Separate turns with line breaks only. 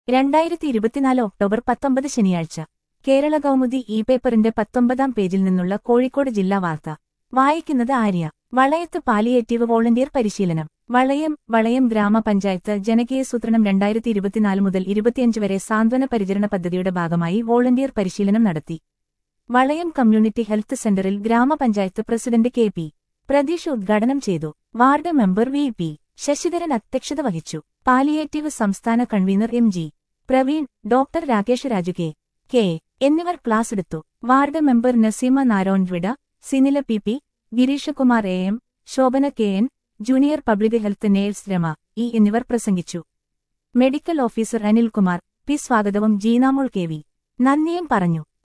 രണ്ടായിരത്തി ഇരുപത്തിനാല് ഒക്ടോബർ പത്തൊമ്പത് ശനിയാഴ്ച കേരള കൗമുദി ഇ പേപ്പറിന്റെ പത്തൊമ്പതാം പേജിൽ നിന്നുള്ള കോഴിക്കോട് ജില്ലാ വാർത്ത വായിക്കുന്നത് ആര്യ വളയത്ത് പാലിയേറ്റീവ് വോളണ്ടിയർ പരിശീലനം വളയം വളയം ഗ്രാമപഞ്ചായത്ത് ജനകീയസൂത്രണം രണ്ടായിരത്തി ഇരുപത്തിനാല് മുതൽ ഇരുപത്തിയഞ്ച് വരെ സാന്ത്വന പരിചരണ പദ്ധതിയുടെ ഭാഗമായി വോളണ്ടിയർ പരിശീലനം നടത്തി വളയം കമ്മ്യൂണിറ്റി ഹെൽത്ത് സെന്ററിൽ ഗ്രാമപഞ്ചായത്ത് പ്രസിഡന്റ് കെ പി പ്രതീഷ് ഉദ്ഘാടനം ചെയ്തു ward member V P Sasidharan അധ്യക്ഷത വഹിച്ചു പാലിയേറ്റീവ് സംസ്ഥാന convener M G Praveen doctor Rakesh Raju K K എന്നിവർ ക്ലാസ് എടുത്തു വാർഡ് മെമ്പർ നസീമ നാരോൺവിട Sinila P P Gireeshakumar A M Shobhana K N junior public health nurse Rama E എന്നിവർ പ്രസംഗിച്ചു മെഡിക്കൽ ഓഫീസർ അനിൽകുമാർ പി സ്വാഗതവും ജീനാമോൾ കെ വി നന്ദിയും പറഞ്ഞു